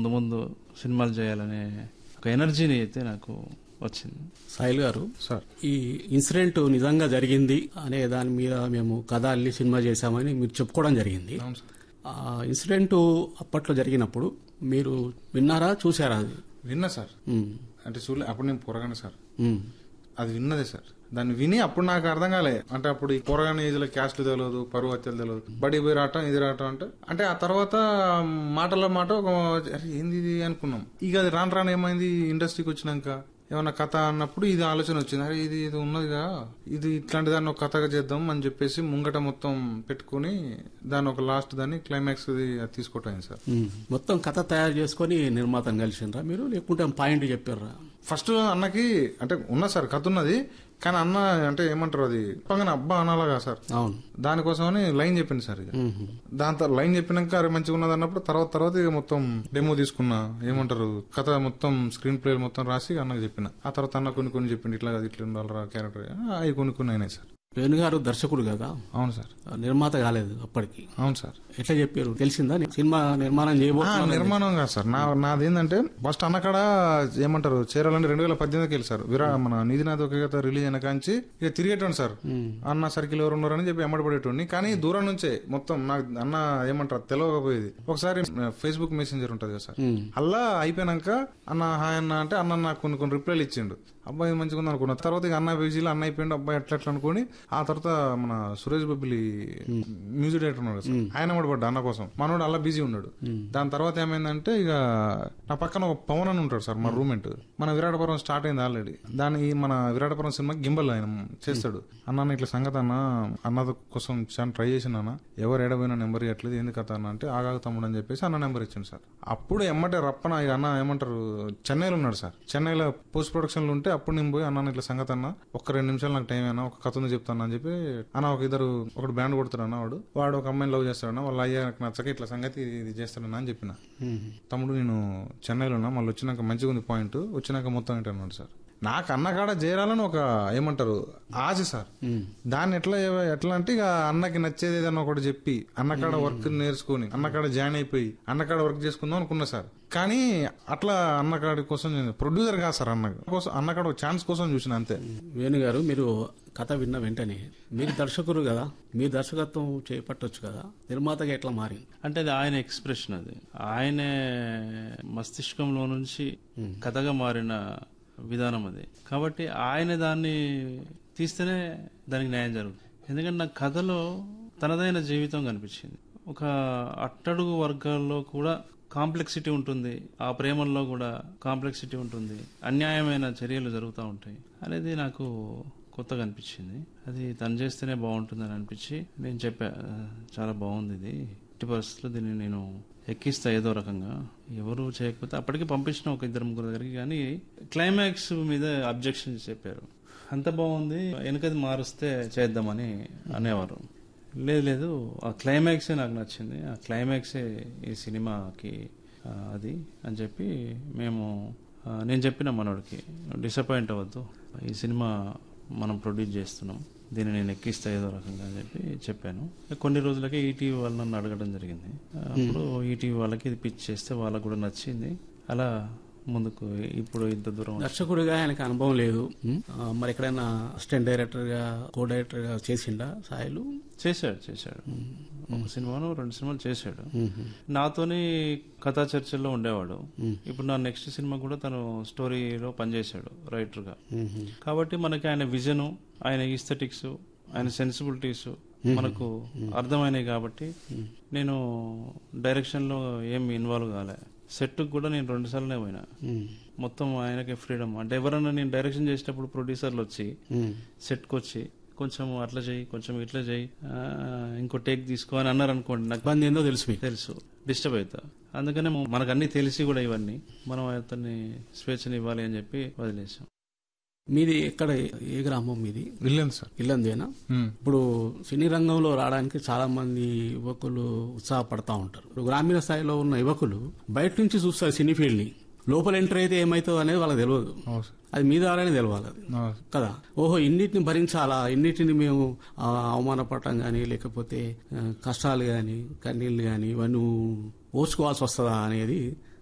ముందు ముందు సినిమాలు చేయాలనే ఒక ఎనర్జీని అయితే నాకు వచ్చింది సాయిల్ గారు సార్ ఈ ఇన్సిడెంట్ నిజంగా జరిగింది అనే దాని మీద మేము కథ అల్లి సినిమా చేశామని మీరు చెప్పుకోవడం జరిగింది అవును సార్ ఆ ఇన్సిడెంట్ అప్పట్లో జరిగినప్పుడు మీరు విన్నారా చూసారా అది విన్నా సార్ ఉమ్, అంటే చూడలే అప్పుడు నేను పొరగానే సార్ ఉమ్, అది విన్నదే సార్ దాన్ని విని అప్పుడు నాకు అర్థం కాలే అంటే అప్పుడు ఈ పొరగానే ఏజ్ లో క్యాస్ట్లు తెలియదు పరువు హత్యలు తెలియదు బడి పోయి రావటం ఇది రావటం అంటే అంటే ఆ తర్వాత మాటల మాట ఒక అరే ఏంది ఇది అనుకున్నాం ఇక అది రాను రాను ఏమైంది ఇండస్ట్రీకి వచ్చినాక ఏమన్నా కథ అన్నప్పుడు ఇది ఆలోచన వచ్చింది అరే ఇది ఇది ఉన్నదిగా ఇది ఇట్లాంటి దాన్ని ఒక కథగా చేద్దాం అని చెప్పేసి ముంగట మొత్తం పెట్టుకుని దాన్ని ఒక లాస్ట్ దాన్ని క్లైమాక్స్ తీసుకోవటం సార్ ఉమ్. మొత్తం కథ తయారు చేసుకొని నిర్మాతను కలిసిండ్రా మీరు లేకుంటే పాయింట్ చెప్పారా ఫస్ట్ అన్నకి అంటే ఉన్న సార్ కథ ఉన్నది కానీ అన్న అంటే ఏమంటారు అది చెప్పగానే అబ్బా అనాలగా సార్ అవును దానికోసమని లైన్ చెప్పింది సార్ ఇక ఉమ్, దాంతో లైన్ చెప్పినాక అరే మంచిగా ఉన్నది అన్నప్పుడు తర్వాత తర్వాత ఇక మొత్తం డెమో తీసుకున్నా ఏమంటారు కథ మొత్తం స్క్రీన్ ప్లే మొత్తం రాసి అన్నకు చెప్పిన ఆ తర్వాత అన్న కొన్ని కొన్ని చెప్పింది ఇట్లా కాదు ఇట్లా ఉండాలరా క్యారెక్టర్ అవి కొన్ని కొన్ని అయినాయి సార్ వేణు గారు దర్శకుడు కదా అవును సార్ నిర్మాత కాలేదు అప్పటికి అవును సార్ ఎట్లా చెప్పారు తెలిసిందా సినిమా నిర్మాణం ఆ, చేయబోతున్నా నిర్మాణం కాదు సార్ నా నాదేంటంటే ఫస్ట్ అన్నకాడ ఏమంటారు చేరాలని రెండు వేల పద్దెనిమిదికి వెళ్ళి సార్ విరా మన నిధినాథ్ ఒక కథ రిలీజ్ అయిన కాంచి ఇక తిరిగేటోండి సార్ అన్న సర్కిల్ ఎవరు ఉన్నారని చెప్పి ఎమ్మడి పడేటోడిని కానీ దూరం నుంచే మొత్తం నాకు అన్న ఏమంటారు తెలియకపోయేది ఒకసారి ఫేస్బుక్ మెసెంజర్ ఉంటది కదా సార్ ఉమ్, అల్లా అయిపోయినాక అన్న హాయ్ అన్న అంటే అన్న నాకు కొన్ని కొన్ని రిప్లైలు ఇచ్చిండు అబ్బాయి మంచిగా ఉంది అనుకున్నా తర్వాత ఇక అన్న బిజీలో అన్న అయిపోయిండు అబ్బాయి ఎట్లా ఎట్లా అనుకుని ఆ తర్వాత మన సురేష్ బొబ్బిలి మ్యూజిక్ డైరెక్టర్ ఉన్నాడు సార్ ఆయన కూడా పడ్డా అన్న కోసం మనోడు అలా బిజీ ఉన్నాడు దాని తర్వాత ఏమైందంటే ఇక నా పక్కన ఒక పవన్ అని ఉంటాడు సార్ మా రూమ్మేట్ మన విరాటపురం స్టార్ట్ అయింది ఆల్రెడీ దాని ఈ మన విరాటపురం సినిమా గింబల్ ఆయన చేస్తాడు అన్న అన్న ఇట్లా సంగతి అన్న అన్న కోసం చాలా ట్రై చేసిన అన్న ఎవరు ఏడపోయినా నెంబర్ ఇవ్వట్లేదు ఎందుకు కథ అన్న అంటే ఆగాగు తమ్ముడు అని చెప్పేసి అన్న నెంబర్ ఇచ్చింది సార్ అప్పుడు ఎమ్మటే రప్పన ఇక అన్న ఏమంటారు చెన్నైలో ఉన్నాడు సార్ చెన్నైలో పోస్ట్ ప్రొడక్షన్ లో ఉంటే అప్పుడు నేను పోయి అన్న ఇట్లా సంగతి అన్న ఒక రెండు నిమిషాలు నాకు టైం అయినా ఒక కథ ఉంది చెప్తాను అని చెప్పి అన్న ఒక ఇద్దరు ఒకటి బ్యాండ్ కొడతాడు అన్న వాడు వాడు ఒక అమ్మాయిని లవ్ చేస్తాడన్న వాళ్ళ అయ్యా నాకు నచ్చక ఇట్లా సంగతి ఇది చేస్తాడన్న అని చెప్పిన ఉమ్, తమ్ముడు నేను చెన్నైలో ఉన్నా మళ్ళీ వచ్చినాక మంచిగా ఉంది పాయింట్ వచ్చినాక మొత్తం ఏంటి అన్నాడు సార్ నాకు అన్నకాడ చేరాలని ఒక ఏమంటారు ఆశ సార్ ఉమ్, దాన్ని ఎట్లా ఎట్లా అంటే ఇక అన్నకి నచ్చేది ఏదన్నా ఒకటి చెప్పి అన్నకాడ వర్క్ నేర్చుకుని అన్నకాడ జాయిన్ అయిపోయి అన్నకాడ వర్క్ చేసుకుందాం అనుకున్నా సార్ కానీ అట్లా అన్నకాడి కోసం నేను ప్రొడ్యూసర్ కాదు సార్ అన్న కోసం అన్నకాడ ఒక ఛాన్స్ కోసం చూసిన అంతే వేణు గారు మీరు కథ విన్న వెంటనే మీరు దర్శకుడు కదా మీరు దర్శకత్వం చేపట్టొచ్చు కదా నిర్మాతగా ఎట్లా మారింది అంటే అది ఆయన ఎక్స్ప్రెషన్ అది ఆయనే మస్తిష్కంలో నుంచి కథగా మారిన విధానం అది కాబట్టి ఆయన దాన్ని తీస్తేనే దానికి న్యాయం జరుగుతుంది ఎందుకంటే నాకు కథలో తనదైన జీవితం కనిపించింది ఒక అట్టడుగు వర్గాల్లో కూడా కాంప్లెక్సిటీ ఉంటుంది ఆ ప్రేమల్లో కూడా కాంప్లెక్సిటీ ఉంటుంది అన్యాయమైన చర్యలు జరుగుతూ ఉంటాయి అనేది నాకు కొత్తగా అనిపించింది అది తను చేస్తేనే బాగుంటుందని అనిపించి నేను చెప్పా "ఆ, చాలా బాగుంది ఇది ఎట్టి పరిస్థితుల్లో దీన్ని నేను ఎక్కిస్తా ఏదో రకంగా ఎవరు చేయకపోతే అప్పటికి పంపించిన ఒక ఇద్దరు ముగ్గురు దగ్గరికి కానీ క్లైమాక్స్ మీద అబ్జెక్షన్ చెప్పారు అంత బాగుంది వెనకది మారుస్తే చేద్దామని అనేవారు లేదు లేదు ఆ క్లైమాక్సే నాకు నచ్చింది ఆ క్లైమాక్సే ఈ సినిమాకి ఆ, అది అని చెప్పి మేము ఆ, నేను చెప్పిన మనోడికి డిసప్పాయింట్ అవ్వద్దు ఈ సినిమా మనం ప్రొడ్యూస్ చేస్తున్నాం దీన్ని నేను ఎక్కిస్తా ఏదో రకంగా అని చెప్పి చెప్పాను కొన్ని రోజులకే ఈటీవీ వాళ్ళు నన్ను అడగడం జరిగింది అప్పుడు ఈటీవీ వాళ్ళకి ఇది పిచ్ చేస్తే వాళ్ళకు కూడా నచ్చింది అలా ముందుకు ఇప్పుడు ఇంత దూరం దర్శకుడిగా ఆయనకు అనుభవం లేదు ఉమ్, ఆ, మరి ఎక్కడైనా అసిస్టెంట్ డైరెక్టర్ గా కో డైరెక్టర్ గా చేసిండా సాయిలు చేశాడు చేశాడు ఒక సినిమాను రెండు సినిమాలు చేశాడు ఉమ్, నాతోని కథా చర్చల్లో ఉండేవాడు ఇప్పుడు నా నెక్స్ట్ సినిమా కూడా తను స్టోరీలో పనిచేశాడు రైటర్ గా ఉమ్, కాబట్టి మనకి ఆయన విజన్ ఆయన ఈస్థెటిక్స్ ఆయన సెన్సిబిలిటీస్ మనకు అర్థమైనాయి కాబట్టి నేను డైరెక్షన్ లో ఏం ఇన్వాల్వ్ కాలే సెట్ కూడా నేను రెండు సార్లునే పోయినా ఉమ్, మొత్తం ఆయనకే ఫ్రీడమ్ అంటే ఎవరన్నా నేను డైరెక్షన్ చేసేటప్పుడు ప్రొడ్యూసర్లు వచ్చి ఉమ్, సెట్కి వచ్చి కొంచెం అట్లా చేయి కొంచెం ఇట్లా చేయి ఆ, ఇంకో టేక్ తీసుకో అని అన్నారు అనుకోండి నాకు ఇబ్బంది ఏందో తెలుసు మీకు తెలుసు డిస్టర్బ్ అవుతా అందుకనే మ- మనకు అన్ని తెలిసి కూడా ఇవన్నీ మనం అతన్ని స్వేచ్ఛని ఇవ్వాలి అని చెప్పి వదిలేసాం మీది ఎక్కడ ఏ గ్రామం మీది వెళ్ళాను సార్ ఇల్లందేనా ఉమ్. ఇప్పుడు సినీ రంగంలో రావడానికి చాలా మంది యువకులు ఉత్సాహపడతా ఉంటారు ఇప్పుడు గ్రామీణ స్థాయిలో ఉన్న యువకులు బయట నుంచి చూస్తారు సినీ ఫీల్డ్ ని లోపల ఎంటర్ అయితే ఏమవుతుందో అనేది వాళ్ళకి తెలియదు అవును సార్ అది మీ ద్వారానే తెలవాలి అది అవును. కదా ఓహో ఇన్నిటిని భరించాలా ఇన్నిటిని మేము ఆ, అవమానపడటం కానీ లేకపోతే ఆ, కష్టాలు కానీ కన్నీళ్ళు కానీ ఇవన్నీ ఓర్చుకోవాల్సి వస్తుందా అనేది